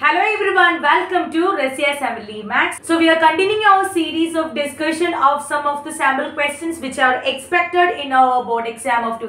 Hello everyone, welcome to Resia Assembly Max. So we are continuing our series of discussion of some of the sample questions which are expected in our board exam of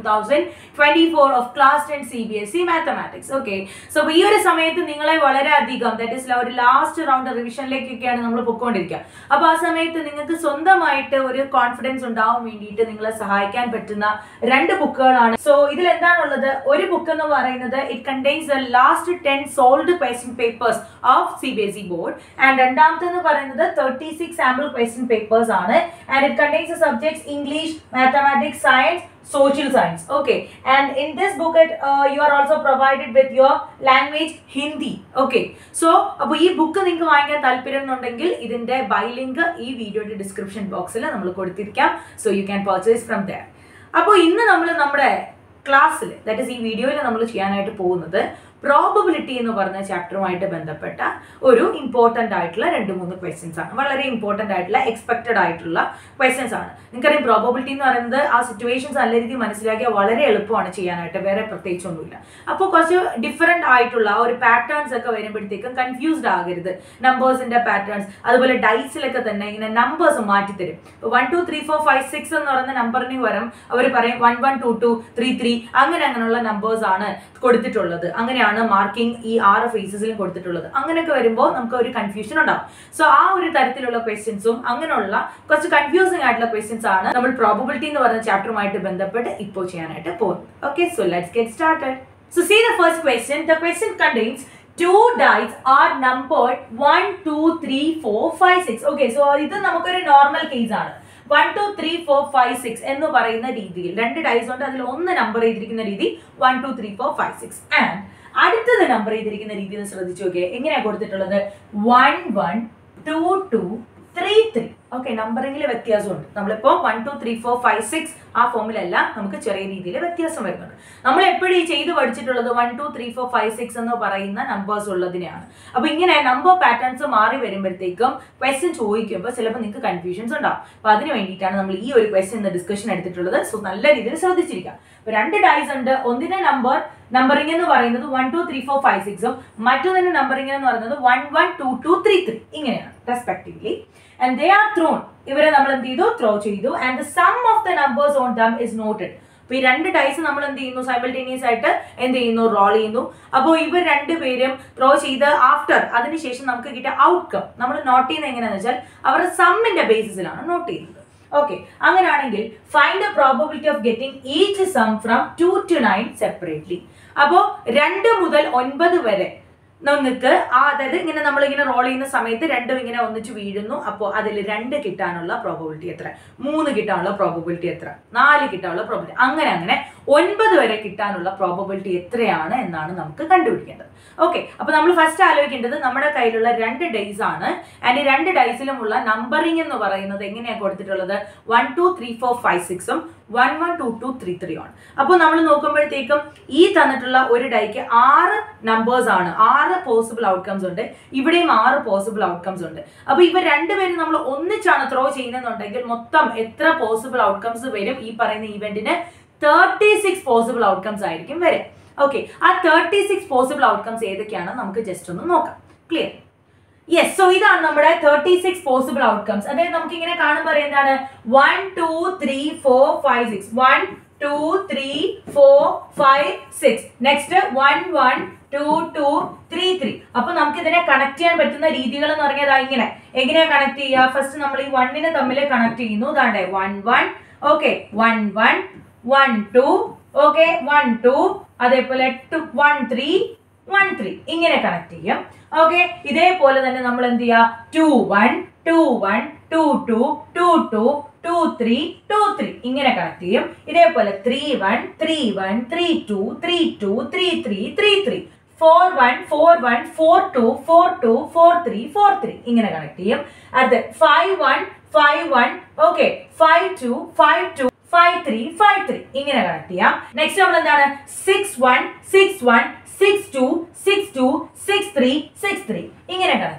2024 of class 10 CBSE Mathematics. Okay. So ഈ ഒരു സമയത്ത് നിങ്ങളെ വളരെയധികം that is ഒരു last round റിവിഷനിലേക്കൊക്കെയാണ് നമ്മൾ പൊയ്ക്കൊണ്ടിരിക്കുക അപ്പോൾ ആ സമയത്ത് നിങ്ങൾക്ക് സ്വന്തമായിട്ട് ഒരു കോൺഫിഡൻസ് ഉണ്ടാവാൻ വേണ്ടിയിട്ട് നിങ്ങളെ സഹായിക്കാൻ പറ്റുന്ന രണ്ട് ബുക്കുകളാണ് സോ ഇതിൽ എന്താണുള്ളത് ഒരു ബുക്ക് എന്ന് പറയുന്നത് it contains the last ten solved question papers of C B S E board and രണ്ടാമത്തെ എന്ന് പറയുന്നത് thirty six sample question papers ആണ് and it contains the subjects English mathematics science social science okay and in this book it, uh, you are also provided with your language hindi okay so അപ്പോൾ ഈ book നിങ്ങൾക്ക് വാങ്ങിക്കാൻ താല്പര്യം എന്നുണ്ടെങ്കിൽ ഇതിന്റെ by link ഈ വീഡിയോയുടെ ഡിസ്ക്രിപ്ഷൻ ബോക്സിൽ നമ്മൾ കൊടുത്തിരിക്കാം so you can purchase from there അപ്പോൾ ഇന്ന് നമ്മൾ നമ്മുടെ ക്ലാസ്സിൽ ദാറ്റ് ഇസ് ഈ വീഡിയോയിൽ നമ്മൾ ചെയ്യാനായിട്ട് പോകുന്നത് പ്രോബബിലിറ്റി എന്ന് പറഞ്ഞ ചാപ്റ്ററുമായിട്ട് ബന്ധപ്പെട്ട ഒരു ഇമ്പോർട്ടൻ്റ് ആയിട്ടുള്ള രണ്ട് മൂന്ന് ക്വസ്റ്റ്യൻസ് ആണ് വളരെ ഇമ്പോർട്ടൻ്റ് ആയിട്ടുള്ള എക്സ്പെക്റ്റഡ് ആയിട്ടുള്ള ക്വസ്റ്റ്യൻസ് ആണ് നിങ്ങൾക്കറിയാം പ്രോബബിലിറ്റി എന്ന് പറയുന്നത് ആ സിറ്റുവേഷൻസ് നല്ല രീതിയിൽ മനസ്സിലാക്കിയാൽ വളരെ എളുപ്പമാണ് ചെയ്യാനായിട്ട് വേറെ പ്രത്യേകിച്ചൊന്നുമില്ല അപ്പോൾ കുറച്ച് ഡിഫറെൻ്റ് ആയിട്ടുള്ള ആ ഒരു പാറ്റേൺസ് ഒക്കെ വരുമ്പോഴത്തേക്കും കൺഫ്യൂസ്ഡ് ആകരുത് നമ്പേഴ്സിന്റെ പാറ്റേൺസ് അതുപോലെ ഡൈസിലൊക്കെ തന്നെ ഇങ്ങനെ നമ്പേഴ്സ് മാറ്റിത്തരും ഇപ്പോൾ one two three four five six എന്ന് പറയുന്ന നമ്പറിന് പകരം അവർ പറയും one one two two three three അങ്ങനെ അങ്ങനെയുള്ള നമ്പേഴ്സ് ആണ് കൊടുത്തിട്ടുള്ളത് അങ്ങനെയാണ് മാർക്കിംഗ് ഈ ആറ് ഫേസസിലും കൊടുത്തിട്ടുള്ളത് അങ്ങനെയൊക്കെ വരുമ്പോൾ നമുക്ക് ഒരു കൺഫ്യൂഷൻ ഉണ്ടാവും സോ ആ ഒരു തരത്തിലുള്ള ക്വസ്റ്റ്യൻസും അങ്ങനെയുള്ള കുറച്ച് കൺഫ്യൂസിംഗ് ആയിട്ടുള്ള ക്വസ്റ്റ്യൻസ് ആണ് നമ്മൾ പ്രോബിലിറ്റി എന്ന് പറയുന്ന ചാപ്റ്ററുമായിട്ട് ബന്ധപ്പെട്ട് ഇപ്പോൾ ചെയ്യാനായിട്ട് പോകുന്നത് okay so let's get started so see the first question the question contains two dice are numbered 1 2 3 4 5 6 okay so ഇത് നമുക്കൊരു നോർമൽ കേസ് ആണ് one two three four five six എന്ന് പറയുന്ന രീതിയിൽ രണ്ട് ഡൈസ് ഉണ്ട് അതിൽ ഒന്ന് നമ്പർ ചെയ്തിരിക്കുന്ന രീതി one two three four five six and അടുത്തത് നമ്പർ ചെയ്തിരിക്കുന്ന രീതി ഒന്ന് ശ്രദ്ധിച്ചു നോക്കിയേ എങ്ങനെയാണ് കൊടുത്തിട്ടുള്ളത് one one two two three three okay നമ്പറിംഗിൽ വ്യത്യാസമുണ്ട് നമ്മളിപ്പോൾ one two three four five six ആ ഫോമിലല്ല നമുക്ക് ചെറിയ രീതിയിൽ വ്യത്യാസം വരുന്നുണ്ട് നമ്മൾ എപ്പോഴും ഈ ചെയ്ത് പഠിച്ചിട്ടുള്ളത് one two three four five six എന്ന് പറയുന്ന നമ്പേഴ്സ് ഉള്ളതിനെയാണ് അപ്പോൾ ഇങ്ങനെ നമ്പർ പാറ്റേൺസ് മാറി വരുമ്പോഴത്തേക്കും ക്വസ്റ്റ്യൻ ചോദിക്കുമ്പോൾ ചിലപ്പോൾ നിങ്ങൾക്ക് കൺഫ്യൂഷൻസ് ഉണ്ടാവും അപ്പോൾ അതിന് വേണ്ടിയിട്ടാണ് നമ്മൾ ഈ ഒരു ക്വസ്റ്റ്യൻ ഡിസ്കഷൻ എടുത്തിട്ടുള്ളത് സോ നല്ല രീതിയിൽ ശ്രദ്ധിച്ചിരിക്കാം അപ്പോൾ രണ്ട് ഡൈസ് ഉണ്ട് ഒന്നിന്റെ നമ്പർ നമ്പറിംഗ് എന്ന് പറയുന്നത് one two three four five സിക്സും മറ്റൊന്നിന്റെ നമ്പറിംഗ് എന്ന് പറയുന്നത് one one two two three three ഇങ്ങനെയാണ് respectively and they are thrown ഇവരെ നമ്മൾ എന്ത് ചെയ്തു ത്രോ ചെയ്തു and the sum of the numbers on them is noted അപ്പൊ ഈ രണ്ട് ഡൈസ് നമ്മൾ എന്ത് ചെയ്യുന്നു സൈമൾട്ടേനിയസ് ആയിട്ട് എന്ത് ചെയ്യുന്നു റോൾ ചെയ്യുന്നു അപ്പോൾ ഇവർ രണ്ടുപേരും ത്രോ ചെയ്ത് ആഫ്റ്റർ അതിനുശേഷം നമുക്ക് കിട്ടിയ ഔട്ട്കം നമ്മൾ നോട്ട് ചെയ്യുന്നത് എങ്ങനെയാണെന്ന് വെച്ചാൽ അവരുടെ സമ്മിന്റെ ബേസിസിലാണ് നോട്ട് ചെയ്യുന്നത് ഓക്കെ അങ്ങനെയാണെങ്കിൽ find a probability of getting each sum from two to nine separately അപ്പോൾ രണ്ട് മുതൽ ഒൻപത് വരെ നിങ്ങൾക്ക് ആ അതായത് ഇങ്ങനെ നമ്മൾ ഇങ്ങനെ റോൾ ചെയ്യുന്ന സമയത്ത് രണ്ടും ഇങ്ങനെ ഒന്നിച്ച് വീഴുന്നു അപ്പോൾ അതിൽ രണ്ട് കിട്ടാനുള്ള പ്രോബബിലിറ്റി എത്ര മൂന്ന് കിട്ടാനുള്ള പ്രോബബിലിറ്റി എത്ര നാല് കിട്ടാനുള്ള പ്രോബിലിറ്റി അങ്ങനെ അങ്ങനെ ഒൻപത് വരെ കിട്ടാനുള്ള പ്രോബബിലിറ്റി എത്രയാണ് എന്നാണ് നമുക്ക് കണ്ടുപിടിക്കേണ്ടത് ഓക്കെ അപ്പോൾ നമ്മൾ ഫസ്റ്റ് ആലോചിക്കേണ്ടത് നമ്മുടെ കയ്യിലുള്ള രണ്ട് ഡേയ്സ് ആണ് ആൻഡ് ഈ രണ്ട് ഡൈസിലുമുള്ള നമ്പറിംഗ് എന്ന് പറയുന്നത് എങ്ങനെയാണ് കൊടുത്തിട്ടുള്ളത് one two three four five സിക്സും one one two two three three ആണ് അപ്പോൾ നമ്മൾ നോക്കുമ്പോഴത്തേക്കും ഈ തന്നിട്ടുള്ള ഒരു ഡൈക്ക് ആറ് നമ്പേഴ്സ് ആണ് ആറ് പോസിബിൾ ഔട്ട്കംസ് ഉണ്ട് ഇവിടെയും ആറ് പോസിബിൾ ഔട്ട്കംസ് ഉണ്ട് അപ്പോൾ ഇവർ രണ്ടുപേരും നമ്മൾ ഒന്നിച്ചാണ് ത്രോ ചെയ്യുന്നതെന്നുണ്ടെങ്കിൽ മൊത്തം എത്ര പോസിബിൾ ഔട്ട്കംസ് വരും ഈ പറയുന്ന ഇവന്റിന് തേർട്ടി സിക്സ് പോസിബിൾ ഔട്ട്കംസ് ആയിരിക്കും വരെ ഓക്കെ ആ തേർട്ടി സിക്സ് പോസിബിൾ ഔട്ട്കംസ് ഏതൊക്കെയാണ് നമുക്ക് ജസ്റ്റ് ഒന്ന് നോക്കാം ക്ലിയർ യെസ് സോ ഇതാണ് നമ്മുടെ തേർട്ടി സിക്സ് പോസിബിൾ ഔട്ട്കംസ് അതായത് നമുക്ക് ഇങ്ങനെ കാണുമ്പോൾ എന്താണ് one two three four five six one two three four five six next one one two two three three അപ്പൊ നമുക്ക് ഇതിനെ കണക്ട് ചെയ്യാൻ പറ്റുന്ന രീതികൾ എന്ന് പറഞ്ഞാൽ ഇങ്ങനെ എങ്ങനെയാ കണക്ട് ചെയ്യുക ഫസ്റ്റ് നമ്മൾ ഈ വണ്ണിനെ തമ്മിൽ കണക്ട് ചെയ്യുന്നു ഇതാണ്ടേ one one okay one one one two okay one two അതേപോലെ two one three one three ഇങ്ങനെ കണക്ട് ചെയ്യും ഓക്കെ ഇതേപോലെ തന്നെ നമ്മൾ എന്ത് ചെയ്യുക two one two one two two two two two three two three ഇങ്ങനെ കണക്ട് ചെയ്യും ഇതേപോലെ three one three one three two three two three three three three four one four one four two four two four three four three ഇങ്ങനെ connect ചെയ്യും അടുത്ത് five one five one okay five two five two five three five three ഇങ്ങനെ connect ചെയ്യാം next നമ്മൾ എന്താണ് six one six one six two six two six three six three ഇങ്ങനെ connect ചെയ്യാം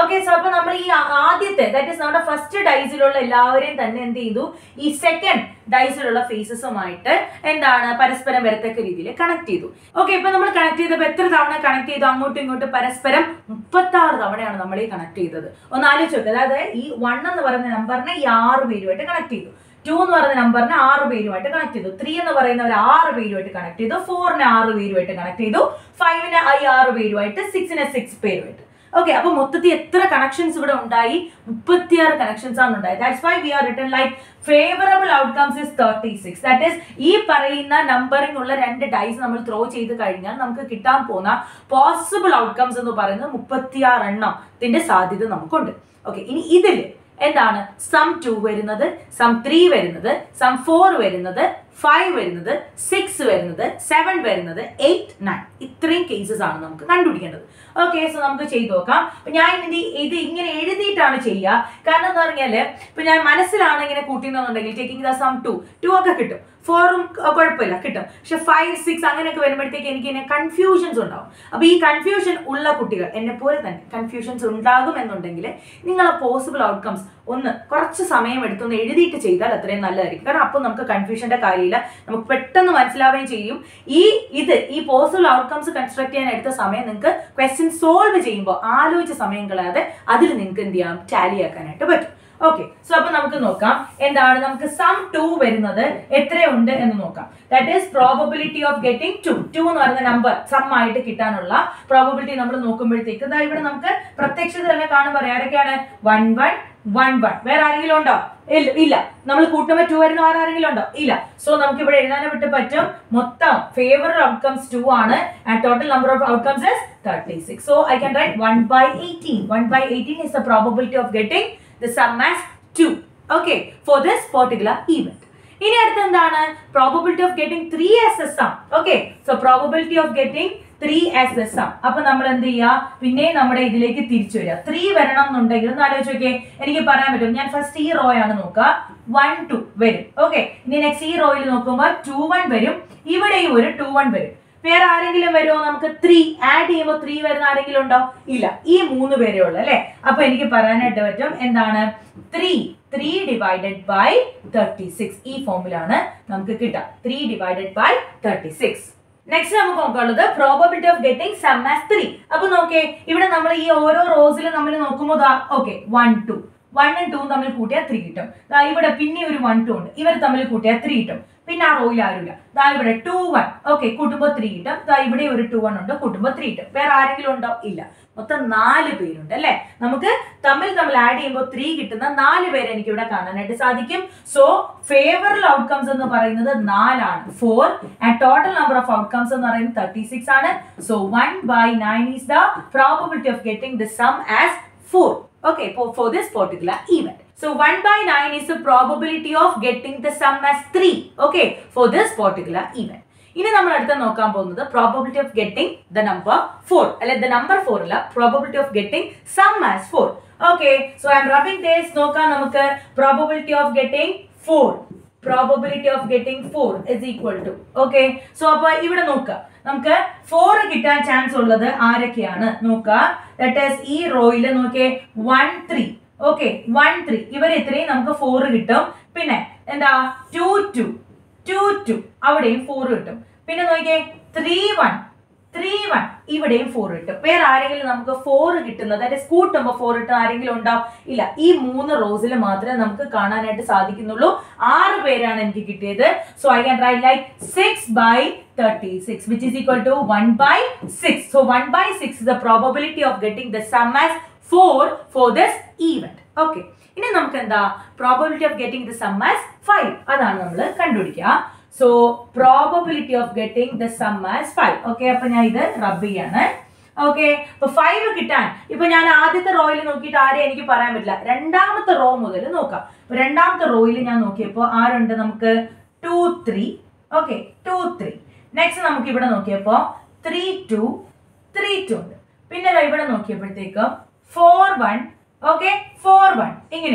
okay so അപ്പൊ നമ്മൾ ഈ ആ- ആദ്യത്തെ ദാറ്റ് ഇസ് നമ്മുടെ ഫസ്റ്റ് ഡൈസിലുള്ള എല്ലാവരെയും തന്നെ എന്ത് ചെയ്തു ഈ സെക്കൻഡ് ഡൈസിലുള്ള ഫേസസുമായിട്ട് എന്താണ് പരസ്പരം വരത്തക്ക രീതിയിൽ കണക്ട് ചെയ്തു ഓക്കെ ഇപ്പൊ നമ്മൾ കണക്ട് ചെയ്തപ്പോൾ എത്ര തവണ കണക്ട് ചെയ്തു അങ്ങോട്ടും ഇങ്ങോട്ടും പരസ്പരം മുപ്പത്തി ആറ് തവണയാണ് നമ്മൾ ഈ കണക്ട് ചെയ്തത് ഒന്ന് ആലോചിച്ച് നോക്കുക അതായത് ഈ വൺ എന്ന് പറയുന്ന നമ്പറിനെ ഈ ആറ് പേരുമായിട്ട് കണക്ട് ചെയ്തു ടു എന്ന് പറയുന്ന നമ്പറിനെ ആറ് പേരുമായിട്ട് കണക്ട് ചെയ്തു ത്രീ എന്ന് പറയുന്ന ഒരു ആറ് പേരുമായിട്ട് കണക്ട് ചെയ്തു ഫോറിനെ ആറ് പേരുമായിട്ട് കണക്ട് ചെയ്തു ഫൈവിനെ ഈ ആറ് പേരുമായിട്ട് സിക്സിനെ സിക്സ് പേരുമായിട്ട് ഓക്കെ അപ്പൊ മൊത്തത്തിൽ എത്ര കണക്ഷൻസ് ഇവിടെ ഉണ്ടായി മുപ്പത്തിയാറ് കണക്ഷൻസ് ആണ് ഉണ്ടായത് that's why we are written like favourable outcomes is thirty six that is ഈ പറയുന്ന നമ്പറിംഗ് ഉള്ള രണ്ട് ഡൈസ് നമ്മൾ ത്രോ ചെയ്ത് കഴിഞ്ഞാൽ നമുക്ക് കിട്ടാൻ പോകുന്ന പോസിബിൾ ഔട്ട്കംസ് എന്ന് പറയുന്നത് മുപ്പത്തിയാറ് എണ്ണത്തിന്റെ സാധ്യത നമുക്കുണ്ട് ഓക്കെ ഇനി ഇതിൽ എന്താണ് സം ടു വരുന്നത് സം ത്രീ വരുന്നത് സം ഫോർ വരുന്നത് ഫൈവ് വരുന്നത് സിക്സ് വരുന്നത് സെവൻ വരുന്നത് എയ്റ്റ് നയൻ ഇത്രയും കേസസ് ആണ് നമുക്ക് കണ്ടുപിടിക്കേണ്ടത് ഓക്കെ സോ നമുക്ക് ചെയ്തു നോക്കാം അപ്പൊ ഞാൻ ഇത് ഇത് ഇങ്ങനെ എഴുതിയിട്ടാണ് ചെയ്യുക കാരണം എന്താ പറഞ്ഞാല് ഇപ്പൊ ഞാൻ മനസ്സിലാണ് ഇങ്ങനെ കൂട്ടുന്നുണ്ടെങ്കിൽ taking the sum two two ഒക്കെ കിട്ടും ഫോറും കുഴപ്പമില്ല കിട്ടും പക്ഷെ ഫൈവ് സിക്സ് അങ്ങനെയൊക്കെ വരുമ്പോഴത്തേക്ക് എനിക്ക് ഇങ്ങനെ കൺഫ്യൂഷൻസ് ഉണ്ടാവും അപ്പൊ ഈ കൺഫ്യൂഷൻ ഉള്ള കുട്ടികൾ എന്നെ പോലെ തന്നെ കൺഫ്യൂഷൻസ് ഉണ്ടാകും എന്നുണ്ടെങ്കിൽ നിങ്ങളെ പോസിബിൾ ഔട്ട്കംസ് ഒന്ന് കുറച്ച് സമയം എടുത്തൊന്ന് എഴുതിയിട്ട് ചെയ്താൽ അത്രയും നല്ലതായിരിക്കും കാരണം അപ്പോൾ നമുക്ക് കൺഫ്യൂഷന്റെ കാര്യമില്ല നമുക്ക് പെട്ടെന്ന് മനസ്സിലാവുകയും ചെയ്യും ഈ ഇത് ഈ പോസിബിൾ ഔട്ട്കംസ് കൺസ്ട്രക്ട് ചെയ്യാൻ എടുത്ത സമയം നിങ്ങൾക്ക് ക്വസ്റ്റ്യൻ സോൾവ് ചെയ്യുമ്പോൾ ആലോചിച്ച സമയം കളയാതെ അതിൽ നിങ്ങൾക്ക് എന്ത് ചെയ്യാം ടാലി ആക്കാനായിട്ട് പറ്റും ഓക്കെ സോ അപ്പൊ നമുക്ക് നോക്കാം എന്താണ് നമുക്ക് സം ടു വരുന്നത് എത്രയുണ്ട് എന്ന് നോക്കാം that is probability of getting two two എന്ന് പറയുന്ന നമ്പർ സം ആയിട്ട് കിട്ടാനുള്ള പ്രോബബിലിറ്റി നമ്മൾ നോക്കുമ്പോഴത്തേക്ക് ഇതാ ഇവിടെ നമുക്ക് പ്രത്യക്ഷത്തിൽ തന്നെ കാണുമ്പോൾ ആരൊക്കെയാണ് വൺ വൺ വൺ വൺ വേറെ ആരെങ്കിലും ഉണ്ടോ ഇല്ല ഇല്ല നമ്മൾ കൂട്ടുമ്പോൾ ടു വരുന്ന വേറെ ആരെങ്കിലും ഉണ്ടോ ഇല്ല സോ നമുക്ക് ഇവിടെ എഴുതാനായിട്ട് പറ്റും മൊത്തം ഫേവർ ഔട്ട്കംസ് ടു ആണ് and total number of outcomes is thirty six so I can write one by eighteen one by eighteen is the probability of getting the sum as 2 okay for this particular event ഇനി അടുത്ത എന്താണ് probability of getting three as a sum okay so probability of getting three as a sum അപ്പൊ നമ്മൾ എന്ത് ചെയ്യുക പിന്നെ നമ്മുടെ ഇതിലേക്ക് തിരിച്ചു വരിക ത്രീ വരണം എന്നുണ്ടെങ്കിൽ ഒന്ന് ആലോചിച്ച് നോക്കിയേ എനിക്ക് പറയാൻ പറ്റും ഞാൻ ഫസ്റ്റ് ഈ റോ ആണ് നോക്കുക വൺ ടു വരും ഓക്കെ ഇനി നെക്സ്റ്റ് ഈ റോയിൽ നോക്കുമ്പോൾ ടു വൺ വരും ഇവിടെയും ഒരു ടു വൺ വരും വേറെ ആരെങ്കിലും വരുമോ നമുക്ക് ത്രീ ആഡ് ചെയ്യുമ്പോൾ ത്രീ വരുന്ന ആരെങ്കിലും ഉണ്ടോ ഇല്ല ഈ മൂന്ന് പേരേ ഉള്ളൂ അല്ലെ അപ്പൊ എനിക്ക് പറയാനായിട്ട് പറ്റും എന്താണ് three three divided by thirty six ഈ ഫോമിലാണ് നമുക്ക് കിട്ടുക three divided by thirty six next നമുക്ക് നോക്കാനുള്ളത് probability of getting sum as three അപ്പൊ നോക്കേ ഇവിടെ നമ്മൾ ഈ ഓരോ റോസിലും നമ്മൾ നോക്കുമ്പോൾ ഓക്കെ വൺ ടു വണ്ണും ടൂവും തമ്മിൽ കൂട്ടിയാൽ ത്രീ കിട്ടും ദാ ഇവിടെ പിന്നെ ഒരു വൺ ടു ഉണ്ട് ഇവർ തമ്മിൽ കൂട്ടിയാൽ ത്രീ കിട്ടും പിന്നെ ആ റോയിൽ ആരുമില്ല ദാ ഇവിടെ ടു വൺ ഓക്കെ കൂട്ടുമ്പോൾ ത്രീ കിട്ടും ദാ ഇവിടെ ഒരു ടു വൺ ഉണ്ട് കൂട്ടുമ്പോൾ ത്രീ കിട്ടും വേറെ ആരെങ്കിലും ഉണ്ടോ ഇല്ല മൊത്തം നാല് പേരുണ്ട് അല്ലെ നമുക്ക് തമ്മിൽ തമ്മിൽ ആഡ് ചെയ്യുമ്പോൾ ത്രീ കിട്ടുന്ന നാല് പേരെ എനിക്ക് ഇവിടെ കാണാനായിട്ട് സാധിക്കും സോ ഫേവറൽ ഔട്ട്കംസ് എന്ന് പറയുന്നത് നാലാണ് four and total number of outcomes എന്ന് പറയുന്നത് തേർട്ടി സിക്സ് ആണ് so one by nine is the probability of getting the sum as four okay for, for this particular event so 1 by 9 is the probability of getting the sum as 3 okay for this particular event ഇനി നമ്മൾ അടുത്ത നോക്കാൻ പോകുന്നത് probability of getting the number four അല്ലെ the number four അല്ല probability of getting sum as four okay so I am rubbing this നോക്കാം നമുക്ക് probability of getting four probability of getting four is equal to okay so അപ്പൊ ഇവിടെ നോക്കുക നമുക്ക് four കിട്ടാൻ chance ഉള്ളത് ആരൊക്കെയാണ് നോക്കുക ദറ്റ് ഈസ് ഈ റോയിൽ നോക്കിയേ one three okay one three ഇവർ ഇത്രയും നമുക്ക് ഫോർ കിട്ടും പിന്നെ എന്താ ടു ടു ടു ടു അവിടെയും ഫോർ കിട്ടും പിന്നെ നോക്കിയേ ത്രീ വൺ ത്രീ വൺ ഇവിടെയും ഫോർ കിട്ടും വേറെ ആരെങ്കിലും നമുക്ക് ഫോർ കിട്ടുന്നത് അതായത് കൂട്ടുമ്പോൾ ഫോർ കിട്ടുന്ന ആരെങ്കിലും ഉണ്ടാവും ഇല്ല ഈ മൂന്ന് റോസിൽ മാത്രമേ നമുക്ക് കാണാനായിട്ട് സാധിക്കുന്നുള്ളൂ ആറ് പേരാണ് എനിക്ക് കിട്ടിയത് so I can write like six by thirty six which is equal to one by six so one by six the probability of getting the sum as four four this event okay ഇനി നമുക്ക് എന്താ probability of getting the sum as five അതാണ് നമ്മൾ കണ്ടുപിടിക്കുക so probability of getting the sum as five okay അപ്പൊ ഞാൻ ഇത് റബ് ചെയ്യാണ് ഓക്കെ ഇപ്പൊ ഫൈവ് കിട്ടാൻ ഇപ്പൊ ഞാൻ ആദ്യത്തെ റോയിൽ നോക്കിയിട്ട് ആരെയും എനിക്ക് പറയാൻ പറ്റില്ല രണ്ടാമത്തെ റോ മുതൽ നോക്കാം ഇപ്പൊ രണ്ടാമത്തെ റോയിൽ ഞാൻ നോക്കിയപ്പോൾ ആരുണ്ട് നമുക്ക് two three okay two three next നമുക്ക് ഇവിടെ നോക്കിയപ്പോൾ ത്രീ ടു ത്രീ ടു ഉണ്ട് പിന്നെ ദാ ഇവിടെ നോക്കിയപ്പോഴത്തേക്കും four one okay four one ഇങ്ങനെയുണ്ട്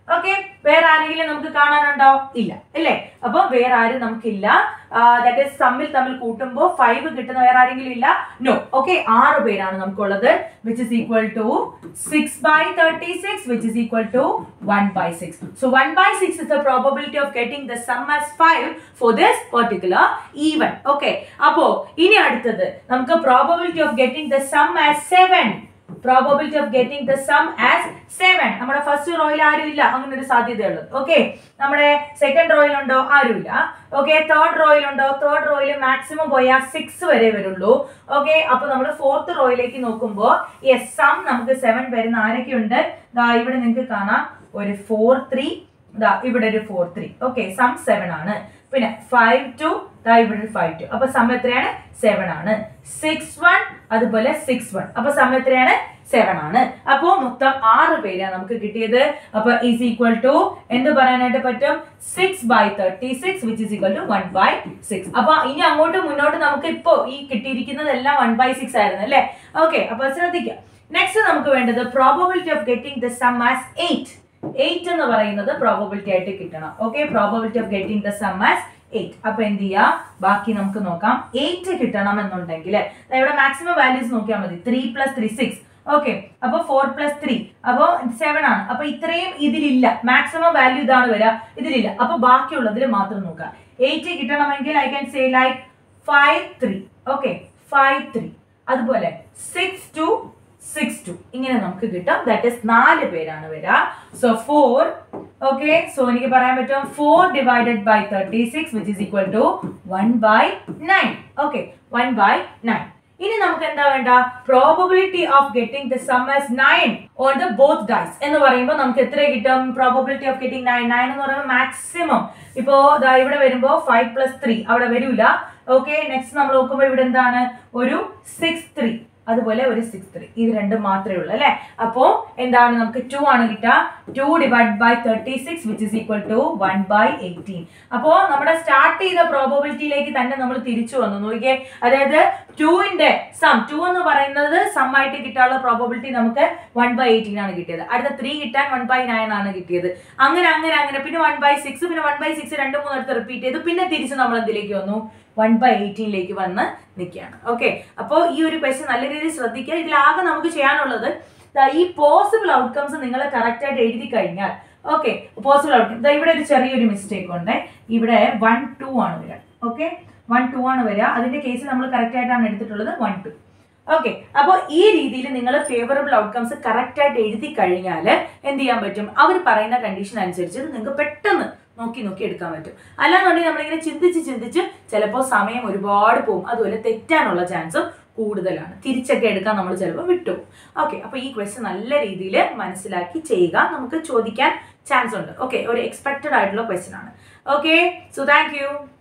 ഓക്കെ വേറെ ആരെങ്കിലും നമുക്ക് കാണാനുണ്ടോ ഇല്ല അല്ലേ അപ്പൊ വേറെ ആരും നമുക്കില്ല ദാറ്റ് ഈസ് തമ്മിൽ തമ്മിൽ കൂട്ടുമ്പോൾ ഫൈവ് കിട്ടുന്ന വേറെ ആരെങ്കിലും ഇല്ല നോ ഓക്കെ ആറ് പേരാണ് നമുക്കുള്ളത് which is equal to six by thirty six which is equal to one by six so one by six is the probability of getting the sum as five four this particular event okay അപ്പോ ഇനി അടുത്തത് നമുക്ക് probability of getting the sum as seven probability of getting the sum as seven നമ്മുടെ first റോയിൽ ആരും ഇല്ല അങ്ങനെ ഒരു സാധ്യതയുള്ളത് ഓക്കെ നമ്മുടെ സെക്കൻഡ് റോയിലുണ്ടോ ആരുമില്ല ഓക്കെ തേർഡ് റോയിലുണ്ടോ തേർഡ് റോയിൽ മാക്സിമം പോയാൽ സിക്സ് വരെ വരുള്ളൂ ഓക്കെ അപ്പൊ നമ്മൾ ഫോർത്ത് റോയിലേക്ക് നോക്കുമ്പോൾ യെസ് സം നമുക്ക് സെവൻ വരുന്ന ആരൊക്കെയുണ്ട് ദാ ഇവിടെ നിങ്ങൾക്ക് കാണാം ഒരു ഫോർ ത്രീ ദാ ഇവിടെ ഒരു four three okay sum seven ആണ് പിന്നെ ഫൈവ് ടു ദാ ഇവിടെ ഒരു ഫൈവ് ടു അപ്പൊ സം എത്രയാണ് സെവൻ ആണ് സിക്സ് വൺ അതുപോലെ സിക്സ് വൺ അപ്പൊ സം എത്രയാണ് സെവൻ ആണ് അപ്പോ മൊത്തം ആറ് പേരാണ് നമുക്ക് കിട്ടിയത് അപ്പൊ ഈസ് ഈക്വൽ ടു എന്ത് പറയാനായിട്ട് പറ്റും six by thirty six which is equal to one by six അപ്പൊ ഇനി അങ്ങോട്ട് മുന്നോട്ട് നമുക്ക് ഇപ്പോ ഈ കിട്ടിയിരിക്കുന്നതെല്ലാം വൺ ബൈ സിക്സ് ആയിരുന്നു അല്ലേ ഓക്കെ അപ്പൊ ശ്രദ്ധിക്കാം നെക്സ്റ്റ് നമുക്ക് വേണ്ടത് probability of getting the sum as eight eight എന്ന് പറയുന്നത് പ്രോബബിലിറ്റി ആയിട്ട് കിട്ടണം okay probability of getting the sum as eight അപ്പൊ എന്ത് ചെയ്യാ ബാക്കി നമുക്ക് നോക്കാം എയ്റ്റ് കിട്ടണം എന്നുണ്ടെങ്കിൽ ഇവിടെ മാക്സിമം വാല്യൂസ് നോക്കിയാൽ മതി three plus three six okay അപ്പൊ ഫോർ പ്ലസ് ത്രീ അപ്പൊ സെവൻ ആണ് അപ്പൊ ഇത്രയും ഇതിലില്ല മാക്സിമം വാല്യൂ ഇതാണ് വരിക ഇതിലില്ല അപ്പൊ ബാക്കിയുള്ളതിൽ മാത്രം നോക്കാം എയ്റ്റ് കിട്ടണമെങ്കിൽ I can say like five three okay five three അതുപോലെ സിക്സ് ടു സിക്സ് ടു ഇങ്ങനെ നമുക്ക് കിട്ടും ദാറ്റ് ഇസ് നാല് പേരാണ് വരിക സോ ഫോർ ഓക്കെ സോ എനിക്ക് പറയാൻ പറ്റും four divided by thirty six which is equal to one by nine okay one by nine ഇനി നമുക്ക് എന്താ വേണ്ട probability of getting the sum as nine on the both dice എന്ന് പറയുമ്പോൾ നമുക്ക് എത്ര കിട്ടും probability of getting nine nine എന്ന് പറയുമ്പോൾ മാക്സിമം ഇപ്പോ ദാ ഇവിടെ വരുമ്പോൾ ഫൈവ് പ്ലസ് ത്രീ അവിടെ വരൂല ഓക്കെ നെക്സ്റ്റ് നമ്മൾ നോക്കുമ്പോൾ ഇവിടെ എന്താണ് ഒരു സിക്സ് ത്രീ അതുപോലെ ഒരു സിക്സ് ത്രീ ഇത് രണ്ടും മാത്രമേ ഉള്ളൂ അല്ലെ അപ്പോ എന്താണ് നമുക്ക് ടു ആണ് കിട്ടുക two divide by thirty six which is equal to one by eighteen അപ്പോ നമ്മുടെ സ്റ്റാർട്ട് ചെയ്ത പ്രോബബിലിറ്റിയിലേക്ക് തന്നെ നമ്മൾ തിരിച്ചു വന്നു നോക്കിയേ അതായത് ടുവിന്റെ സം ടു എന്ന് പറയുന്നത് സം ആയിട്ട് കിട്ടാനുള്ള പ്രോബബിലിറ്റി നമുക്ക് വൺ ബൈ എയ്റ്റീൻ ആണ് കിട്ടിയത് അടുത്ത ത്രീ കിട്ടാൻ വൺ ബൈ നയൻ ആണ് കിട്ടിയത് അങ്ങനെ അങ്ങനെ അങ്ങനെ പിന്നെ വൺ ബൈ സിക്സ് പിന്നെ വൺ ബൈ സിക്സ് രണ്ട് മൂന്നിടത്ത് റിപ്പീറ്റ് ചെയ്തു പിന്നെ തിരിച്ച് നമ്മൾ എന്തിലേക്ക് വന്നു വൺ ബൈ എയ്റ്റീനിലേക്ക് വന്ന് നിൽക്കുകയാണ് ഓക്കെ അപ്പോൾ ഈ ഒരു ക്വസ്റ്റ്യൻ നല്ല രീതിയിൽ ശ്രദ്ധിക്കുക ഇതിലാകെ നമുക്ക് ചെയ്യാനുള്ളത് ദാ ഈ പോസിബിൾ ഔട്ട്കംസ് നിങ്ങൾ കറക്റ്റ് ആയിട്ട് എഴുതി കഴിഞ്ഞാൽ ഓക്കെ പോസിബിൾ ഔട്ട്കം ദാ ഇവിടെ ഒരു ചെറിയൊരു മിസ്റ്റേക്ക് ഉണ്ട് ഇവിടെ വൺ ടു ആണ് വരിക ഓക്കെ വൺ ടു ആണ് വരിക അതിന്റെ കേസ് നമ്മൾ കറക്റ്റ് ആയിട്ടാണ് എടുത്തിട്ടുള്ളത് വൺ ടു ഓക്കെ അപ്പോൾ ഈ രീതിയിൽ നിങ്ങൾ ഫേവറബിൾ ഔട്ട്കംസ് കറക്റ്റ് ആയിട്ട് എഴുതി കഴിഞ്ഞാൽ എന്ത് ചെയ്യാൻ പറ്റും അവർ പറയുന്ന കണ്ടീഷൻ അനുസരിച്ച് നിങ്ങൾക്ക് പെട്ടെന്ന് നോക്കി നോക്കി എടുക്കാൻ പറ്റും അല്ലാന്നുണ്ടെങ്കിൽ നമ്മളിങ്ങനെ ചിന്തിച്ച് ചിന്തിച്ച് ചിലപ്പോൾ സമയം ഒരുപാട് പോകും അതുപോലെ തെറ്റാനുള്ള ചാൻസും കൂടുതലാണ് തിരിച്ചൊക്കെ എടുക്കാൻ നമ്മൾ ചിലപ്പോൾ വിട്ടു ഓക്കെ അപ്പോൾ ഈ ക്വസ്റ്റ്യൻ നല്ല രീതിയിൽ മനസ്സിലാക്കി ചെയ്യുക നമുക്ക് ചോദിക്കാൻ ചാൻസ് ഉണ്ട് ഓക്കെ ഒരു എക്സ്പെക്റ്റഡ് ആയിട്ടുള്ള ക്വസ്റ്റ്യൻ ആണ് ഓക്കെ സോ താങ്ക് യു